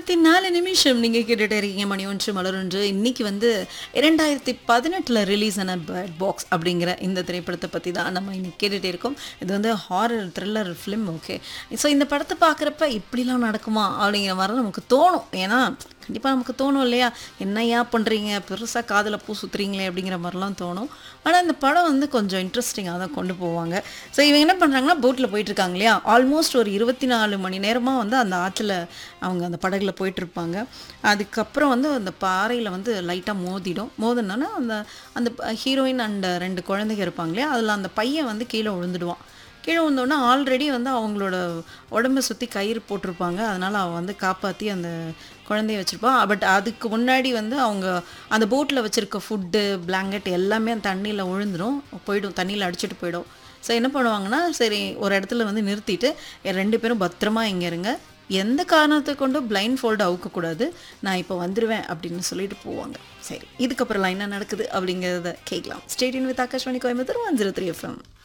இருபத்தி நாலு நிமிஷம் நீங்கள் கேட்டுகிட்டே இருக்கீங்க மணி ஒன்று மலர் ஒன்று இன்னைக்கு வந்து இரண்டாயிரத்தி பதினெட்டில் ரிலீஸ் ஆன பேட் பாக்ஸ் அப்படிங்கிற இந்த திரைப்படத்தை பற்றி தான் நம்ம இன்னைக்கு கேட்டுகிட்டே இருக்கோம் இது வந்து horror thriller film okay so இந்த படத்தை பார்க்குறப்ப இப்படிலாம் நடக்குமா அப்படிங்கிற மாதிரி நமக்கு தோணும் ஏன்னா கண்டிப்பாக நமக்கு தோணும் இல்லையா என்னையா பண்ணுறீங்க பெருசாக காதில் பூ சுற்றுறீங்களே அப்படிங்கிற மாதிரிலாம் தோணும் ஆனால் இந்த படம் வந்து கொஞ்சம் இன்ட்ரெஸ்டிங்காக தான் கொண்டு போவாங்க ஸோ இவங்க என்ன பண்ணுறாங்கன்னா போட்டில் போயிட்டுருக்காங்க இல்லையா ஆல்மோஸ்ட் ஒரு இருபத்தி நாலு மணி நேரமாக வந்து அந்த ஆற்றுல அவங்க அந்த படகுல போயிட்டுருப்பாங்க அதுக்கப்புறம் வந்து அந்த பாறையில் வந்து லைட்டாக மோதிடும் மோதினோன்னா அந்த அந்த ஹீரோயின் அண்ட் ரெண்டு குழந்தைங்க இருப்பாங்க இல்லையா அதில் அந்த பையன் வந்து கீழே விழுந்துடுவான் கீழே வந்தோடனே ஆல்ரெடி வந்து அவங்களோட உடம்பை சுற்றி கயிறு போட்டிருப்பாங்க அதனால் அவள் வந்து காப்பாற்றி அந்த குழந்தைய வச்சுருப்பான் பட் அதுக்கு முன்னாடி வந்து அவங்க அந்த போட்டில் வச்சுருக்க ஃபுட்டு பிளாங்கெட் எல்லாமே அந்த தண்ணியில் விழுந்துடும் போயிடும் தண்ணியில் அடிச்சிட்டு போயிடும் ஸோ என்ன பண்ணுவாங்கன்னா சரி ஒரு இடத்துல வந்து நிறுத்திட்டு ரெண்டு பேரும் பத்திரமா இங்கே இருங்க எந்த காரணத்தை கொண்டும் பிளைண்ட் ஃபோல்டு அவுக்கக்கூடாது நான் இப்போ வந்துடுவேன் அப்படின்னு சொல்லிட்டு போவாங்க சரி இதுக்கப்புறம் என்ன நடக்குது அப்படிங்கிறத கேட்கலாம் stay tuned with Akashvani Coimbatore one zero three FM